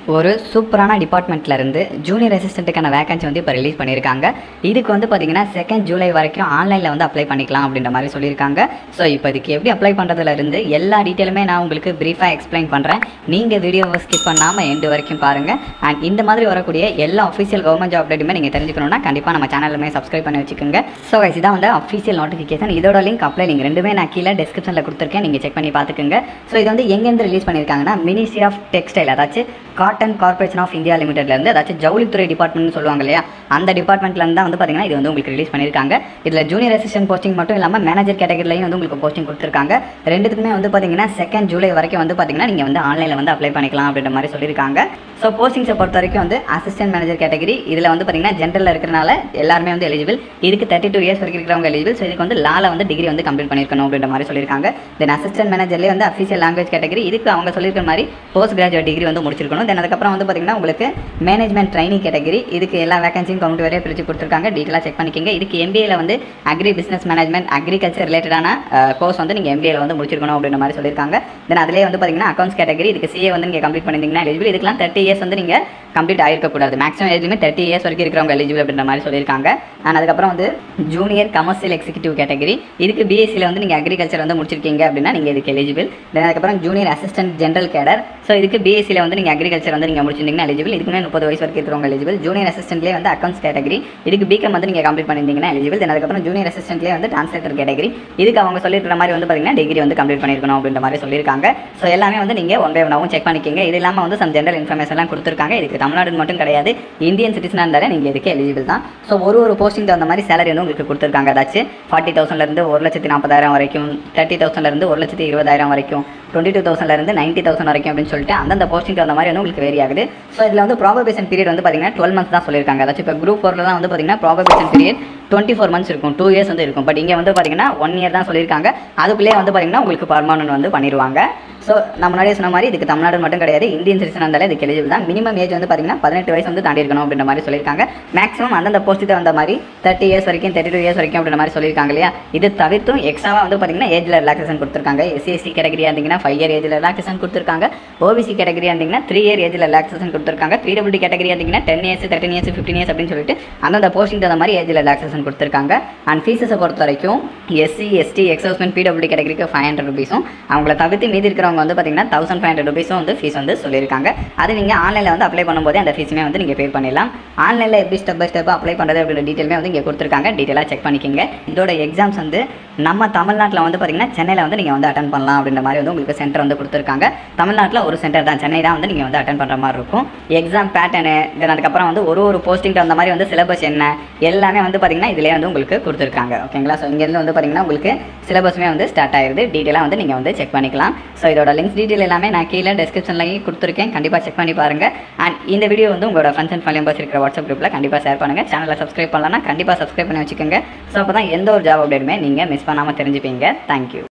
ஒரு சூப்பரான டிபார்ட்மெண்ட்ல இருந்து ஜூனியர் அசிஸ்டண்ட்டுக்கான வேகன்சி வந்து இப்போ ரிலீஸ் பண்ணியிருக்காங்க இதுக்கு வந்து பார்த்தீங்கன்னா செகண்ட் ஜூலை வரைக்கும் ஆன்லைனில் வந்து அப்ளை பண்ணிக்கலாம் அப்படின்ற மாதிரி சொல்லியிருக்காங்க ஸோ இப்போ இதுக்கு எப்படி அப்ளை பண்ணுறதுல இருந்து எல்லா டீட்டெயிலுமே நான் உங்களுக்கு ப்ரீஃபாக எக்ஸ்பிளைன் பண்ணுறேன் நீங்கள் வீடியோவை ஸ்கிப் பண்ணாமல் எண்டு வரைக்கும் பாருங்கள் அண்ட் இந்த மாதிரி வரக்கூடிய எல்லா அஃபீஷியல் கவர்மெண்ட் ஜாப் அப்டேட்டுமே நீங்கள் தெரிஞ்சுக்கணும்னா கண்டிப்பாக நம்ம சேனலுமே சப்ஸ்கிரைப் பண்ணி வச்சுக்கோங்க ஸோ guys இதான் வந்து அஃபீஷியல் நோட்டிஃபிகேஷன் இதோட லிங்க் அப்ளை லிங்க் ரெண்டுமே நான் கீழே டிஸ்கிரிப்ஷனில் கொடுத்துருக்கேன் நீங்கள் செக் பண்ணி பார்த்துக்கோங்க ஸோ இது வந்து எங்கேருந்து ரிலீஸ் பண்ணியிருக்காங்கன்னா மினிஸ்ட்ரி ஆஃப் டெக்ஸ்டைல் அதாச்சும் காட்டன் கார்பரேஷன் ஆஃப் இந்தியா லிமிடெட்லேருந்து அதாச்சும் ஜவுளித்துறை டிபார்ட்மெண்ட்னு சொல்லுவாங்க இல்லையா அந்த டிபார்ட்மெண்ட்லேருந்து தான் வந்து பார்த்தீங்கன்னா இது வந்து உங்களுக்கு ரிலீஸ் பண்ணியிருக்காங்க இதில் ஜூனியர் அசிஸ்டன்ட் போஸ்டிங் மட்டும் இல்லாமல் மேனேஜர் கேட்டகரிலையும் வந்து உங்களுக்கு போஸ்டிங் கொடுத்துருக்காங்க ரெண்டுத்துக்குமே வந்து பார்த்தீங்கன்னா செகண்ட் ஜூலை வரைக்கும் வந்து பார்த்தீங்கன்னா நீங்கள் வந்து ஆன்லைனில் வந்து அப்ளை பண்ணிக்கலாம் அப்படின்ற மாதிரி சொல்லியிருக்காங்க ஸோ போஸ்டிங்ஸை பொறுத்த வரைக்கும் வந்து அசிஸ்டன்ட் மேனேஜர் கேட்டகரி இதில் வந்து பார்த்தீங்கன்னா ஜென்ரலில் இருக்கிறனால எல்லாருமே வந்து எலிஜிபிள் இதுக்கு தேர்ட்டி டூ இயர்ஸ் வரைக்கும் இருக்கிறவங்க எலிஜிபிள் ஸோ இதுக்கு வந்து லால வந்து டிகிரி வந்து கம்ப்ளீட் பண்ணியிருக்கணும் அப்படின்ற மாதிரி சொல்லியிருக்காங்க தென் அசிஸ்டன்ட் மேனேஜர்லேயே வந்து அஃபீஷியல் லாங்குவேஜ் கேட்டகரி இதுக்கு அவங்க சொல்லியிருக்கிற மாதிரி போஸ்ட் கிராஜுவேட் டிகிரி வந்து முடிச்சிருக்கணும் தென் அதுக்கப்புறம் வந்து பார்த்தீங்கன்னா உங்களுக்கு மேனேஜ்மெண்ட் ட்ரைனிங் கேட்டகரி இதுக்கு எல்லா வேகன்சியும் கவுண்ட் வரையும் பிரித்து கொடுத்துருக்காங்க டீட்டெயிலாக செக் பண்ணிக்கோங்க இதுக்கு எம்பிஏல வந்து அக்ரி பிஸ்னஸ் மேனேஜ்மெண்ட் அக்ரிகல்ச்சர் ரிலேட்டடான கோர்ஸ் வந்து நீங்கள் எம்பிஏல வந்து முடிச்சிருக்கணும் அப்படின்ற மாதிரி சொல்லியிருக்காங்க தென் அதிலே வந்து பார்த்தீங்கன்னா அக்கௌண்ட்ஸ் கேட்டகரி இதுக்கு சிஏ வந்து நீங்கள் கம்ப்ளீட் பண்ணியிருந்தீங்கன்னா எலிஜிபிள் இதுக்கெல்லாம் தேர்ட்டி இயர்ஸ் வந்து நீங்கள் கம்ப்ளீட் ஆயிருக்கக்கூடாது மேக்ஸிமம் ஏஜ்லுமே தேர்ட்டி இயர்ஸ் வரைக்கும் இருக்கிறவங்க எலிஜிபிள் அப்படின்ற மாதிரி சொல்லியிருக்காங்க அண்ட் அதுக்கப்புறம் வந்து ஜூனியர் கமர்ஷியல் எக்ஸிக்யூட்டிவ் கேட்டகரி இதுக்கு பிஎஸ்சியில் வந்து நீங்கள் அக்ரிகல்ச்சர் வந்து முடிச்சிருக்கீங்க அப்படின்னா நீங்கள் இதுக்கு எலிஜிபிள் தென் அதுக்கப்புறம் junior assistant general cadre so இதுக்கு பிஎஸ்சியில் வந்து நீங்கள் அக்ரிகல்ச்சர் வந்து நீங்கள் முடிச்சிருந்தீங்கன்னா எலிஜிபிள் இதுக்குமே முப்பது வயசு வரைக்கும் இருக்கிறவங்க எலிஜிபிள் ஜூனியர் அசிஸ்டன்ட்லேயே வந்து அக்கௌண்ட்ஸ் கேட்டகரி இதுக்கு பிகம் வந்து நீங்கள் கம்ப்ளீட் பண்ணியிருந்தீங்கன்னா எலிஜிபிள் தென் அதுக்கப்புறம் ஜூனியர் அசிஸ்டன்ட்லேயே வந்து டிரான்ஸ்லேட்டர் கேட்டகரி இதுக்கு அவங்க சொல்லியிருக்கிற மாதிரி வந்து பார்த்தீங்கன்னா டிகிரி வந்து கம்ப்ளீட் பண்ணியிருக்கணும் அப்படின்ற மாதிரி சொல்லியிருக்காங்க ஸோ எல்லாமே வந்து நீங்கள் ஒன் பை ஒன்னாகவும் செக் பண்ணிக்கோங்க இது இல்லாமல் வந்து சம் ஜென்ரல் இன்ஃபர்மேஷன்லாம் கொடுத்துருக்காங்க இதுக்கு தமிழ்நாடு மட்டும் கிடையாது இந்தியன் சிட்டிசனாக இருந்தாலே நீங்கள் இதுக்கு எலிஜிபிள் தான் ஸோ ஒரு ஒரு போஸ்டிங் தகுந்த மாதிரி சேலரி வந்து உங்களுக்கு கொடுத்துருக்காங்க ஏதாச்சும் ஃபார்ட்டி தௌசண்ட்லேருந்து ஒரு லட்சத்தி நாற்பதாயிரம் வரைக்கும் தேர்ட்டி தௌசண்ட்லேருந்து ஒரு லட்சத்தி இருபதாயிரம் வரைக்கும் டுவெண்ட்டி டூ தௌசண்ட்லேருந்து நைன்ட்டி தௌசண்ட் வரைக்கும் அப்படின்னு சொல்லிட்டு அந்தந்த போஸ்டிங் தகுந்த மாதிரி வந்து உங்களுக்கு வேரி ஆகுது ஸோ இதில் வந்து ப்ராபபேஷன் பீரியட் வந்து பார்த்தீங்கன்னா டுவெல் மந்த்ஸ் தான் சொல்லியிருக்காங்க அதாச்சும் இப்போ குரூப் ஃபோர்லாம் வந்து பார்த்தீங்கன்னா probation period twenty four months இருக்கும் டூ இயர்ஸ் வந்து இருக்கும் பட் இங்கே வந்து பார்த்தீங்கன்னா ஒன் இயர் தான் சொல்லியிருக்காங்க அதுக்குள்ளே வந்து பார்த்தீங்கன்னா உங்களுக்கு பர்மனன்ட் வந்து பண்ணிடுவாங்க ஸோ நான் முன்னாடியே சொன்ன மாதிரி இதுக்கு தமிழ்நாடு மட்டும் கிடையாது இந்தியன் சிட்டிசன் இருந்தாலே இதுக்கு எலிஜிபிள் தான் மினிமம் ஏஜ் வந்து பார்த்தீங்கன்னா பதினெட்டு வயசு வந்து தாண்டி இருக்கணும் அப்படின்ற மாதிரி சொல்லியிருக்காங்க மேக்ஸிமம் அந்தந்த போஸ்ட்டுக்கு வந்த மாதிரி தேர்ட்டி இயர்ஸ் வரைக்கும் தேர்ட்டி டூ இயர்ஸ் வரைக்கும் அப்படின்ற மாதிரி சொல்லியிருக்காங்க இல்லையா இது தவிர்த்தும் எக்ஸ்ட்ராவாக வந்து பார்த்தீங்கன்னா ஏஜில் ரிலாக்ஸேஷன் கொடுத்துருக்காங்க எஸ்சி எஸ்சி கேட்டகரியாக இருந்தீங்கன்னா ஃபைவ் இயர் ஏஜில் ரிலாக்ஸேஷன் கொடுத்துருக்காங்க ஓபிசி கேட்டகரியாக இருந்தீங்கன்னா த்ரீ இயர் ஏஜில் ரிலாக்ஸேஷன் கொடுத்துருக்காங்க த்ரீ டபுள் கேட்டகரியாக இருந்தீங்கன்னா ten years thirteen years fifteen years அப்படின்னு சொல்லிட்டு அந்தந்த போஸ்டிங் தகுந்த மாதிரி ஏஜில் ரிலாக்ஸேஷன் கொடுத்துருக்காங்க அண்ட் ஃபீஸஸை பொறுத்த வரைக்கும் எஸ்சி எஸ்டி எக்ஸவுஸ்மெண்ட் பிடபிள்யூ கேட்டகரிக்கு ஃபைவ் ஹண்ட்ரட் ருபீஸும் அவங்கள தவிர்த்து மீதி இருக்கிறவங்க வந்து பார்த்தீங்கன்னா தௌசண்ட் ஃபைவ் ஹண்ட்ரட் ருபீஸும் வந்து ஃபீஸ் வந்து சொல்லியிருக்காங்க அது நீங்கள் ஆன்லைனில் வந்து அப்ளை பண்ணும்போதே அந்த ஃபீஸுமே வந்து நீங்கள் பே பண்ணிடலாம் ஆன்லைனில் எப்படி ஸ்டெப் பை ஸ்டெப்பாக அப்ளை பண்ணுறது அப்படின்ற டீட்டெயிலுமே வந்து இங்கே கொடுத்துருக்காங்க டீட்டெயிலாக செக் பண்ணிக்கோங்க இதோட எக்ஸாம்ஸ் வந்து நம்ம தமிழ்நாட்டில் வந்து பார்த்தீங்கன்னா சென்னையில் வந்து நீங்கள் வந்து அட்டன் பண்ணலாம் அப்படின்ற மாதிரி வந்து உங்களுக்கு சென்டர் வந்து கொடுத்துருக்காங்க தமிழ்நாட்டில் ஒரு சென்டர் தான் சென்னை தான் வந்து நீங்கள் வந்து அட்டன் பண்ணுற மாதிரி இருக்கும் எக்ஸாம் பேட்டர்னு தென் அதுக்கப்புறம் வந்து ஒரு ஒரு போஸ்டிங் அந்த மாதிரி வந்து சிலபஸ் என்ன எல்லாமே வந்து பார்த்தீங்கன்னா இதிலே வந்து உங்களுக்கு கொடுத்துருக்காங்க ஓகேங்களா ஸோ இங்கேருந்து வந்து பார்த்தீங்கன்னா உங்களுக்கு சிலபஸுமே வந்து ஸ்டார்ட் ஆயிருது டீட்டெயிலாக வந்து நீங்கள் வந்து செக் பண்ணிக்கலாம் ஸோ இதோட லிங்க்ஸ் டீட்டெயில் எல்லாமே நான் கீழே டிஸ்கிரிப்ஷன்லையும் கொடுத்துருக்கேன் கண்டிப்பாக செக் பண்ணி பாருங்கள் அண்ட் இந்த வீடியோ வந்து உங்களோட ஃப்ரெண்ட்ஸ் அண்ட் ஃபேமிலி மெம்பர்ஸ் இருக்கிற வாட்ஸ்அப் குரூப்பில் கண்டிப்பாக ஷேர் பண்ணுங்கள் சேனலை சப்ஸ்கிரைப் பண்ணலன்னா கண்டிப்பாக சப்ஸ்கிரைப் பண்ணி வச்சுக்கோங்க ஸோ அப்போ தான் எந்த ஒரு ஜாப் அப்டேட்டுமே நீங்கள் மிஸ் பண்ணாமல் தெரிஞ்சுப்பீங்க தேங்க்யூ